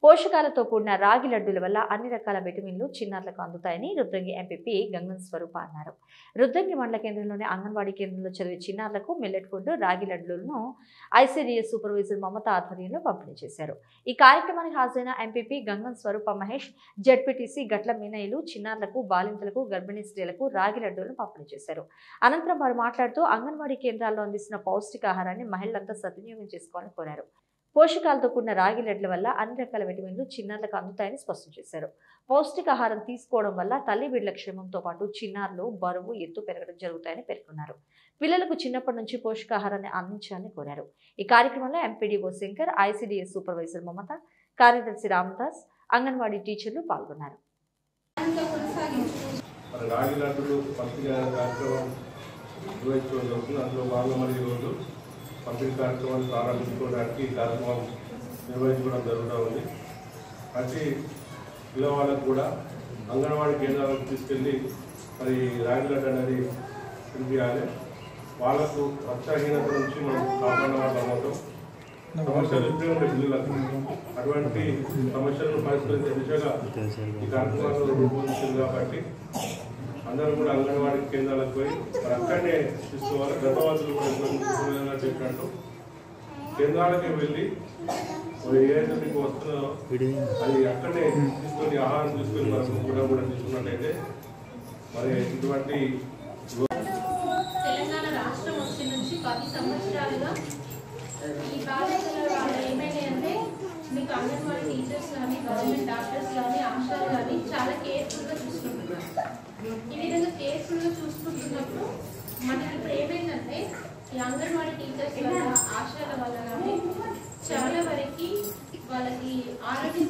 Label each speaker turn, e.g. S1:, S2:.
S1: పోషకాలతో కూడిన రాగి లడ్డూల వల్ల అన్ని రకాల విటమిన్లు చిన్నారులకు అందుతాయని రుద్రంగి ఎంపీపీ గంగం స్వరూప అన్నారు రుద్రంగి మండల కేంద్రంలోని అంగన్వాడీ కేంద్రంలో చదివే చిన్నారులకు మిల్లెట్ ఫుడ్ రాగి లడ్డూలను ఐసీడీఎస్ సూపర్వైజర్ మమత ఆధ్వర్యంలో పంపిణీ చేశారు ఈ కార్యక్రమానికి హాజరైన ఎంపీపీ గంగం స్వరూప మహేష్ జడ్పీటీసీ గట్ల మీనయ్యలు చిన్నారులకు బాలింతలకు గర్భిణీ స్త్రీలకు రాగి లడ్డూలను పంపిణీ చేశారు అనంతరం వారు మాట్లాడుతూ అంగన్వాడీ కేంద్రాల్లో అందిస్తున్న పౌష్టికాహారాన్ని మహిళలంతా సద్వినియోగం చేసుకోవాలని కోరారు పోషకాలతో కూడిన రాగి లడ్ల వల్ల అన్ని రకాల విటమిన్లు చిన్నారులకు అందుతాయని స్పష్టం చేశారు పౌష్టికాహారం తీసుకోవడం వల్ల తల్లి బిడ్డల క్షేమంతో పాటు చిన్నారులు బరువు ఎత్తు పెరగడం జరుగుతాయని పేర్కొన్నారు పిల్లలకు చిన్నప్పటి నుంచి పోషకాహారాన్ని అందించాలని కోరారు ఈ కార్యక్రమంలో MPDO Shankar ICDS supervisor Mamata కార్యదర్శి రామదాస్ అంగన్వాడీ టీచర్లు పాల్గొన్నారు
S2: మరి రాగి లడ్డులు పంపిణీ కార్యక్రమం నిర్వహించడం జరుగుతుంది అందులో భాగంగా మరి ఈరోజు పంపిణీ కార్యక్రమాన్ని ప్రారంభించుకోవడానికి ఈ కార్యక్రమం నిర్వహించుకోవడం జరుగుతూ ఉంది ప్రతి పిల్లవాళ్ళకు కూడా అంగన్వాడీ కేంద్రాలకు తీసుకెళ్ళి మరి రాగి లడ్డు అనేది తినిపించాలి వాళ్ళకు రక్తహీనత నుంచి మనం కాపాడిన వాళ్ళం అవుతాం సమస్యలు ఇప్పుడే ఉండే పిల్లలకు అటువంటి సమస్యలను పరిష్కరించే దిశగా ఈ కార్యక్రమాలు రూపొందించింది కాబట్టి అందరూ కూడా అంగన్వాడీ కేంద్రాలకు పోయి మరి అక్కడనే తీసుకోవాలి గర్భవతులు కూడా ఇంతకు ముందు చెప్పినట్టు కేంద్రాలకి వెళ్ళి మరి ఏదైతే మీకు వస్తుందో అది అక్కడనే తీసుకొని ఆహారం తీసుకొని మనకు కూడా కూడా తీసుకున్నట్టయితే మరి ఇటువంటి
S3: తెలంగాణ రాష్ట్రం వచ్చి నుంచి పది సంవత్సరాలుగా ఈ బాధ్యతల వల్ల ఏమైనాయంటే మీకు అంగన్వాడీ టీచర్స్ కానీ గవర్నమెంట్ డాక్టర్స్ కానీ ఆశాలు కానీ చాలా కేర్ఫుల్గా చూసుకుంటున్నారు ఈ విధంగా కేర్ఫుల్గా చూసుకుంటున్నప్పుడు మనకి ఇప్పుడు ఏమైందంటే ఈ అంగన్వాడీ టీచర్స్ వల్ల ఆశాల వల్ల కానీ చాలా వరకు వాళ్ళకి ఆరోగ్య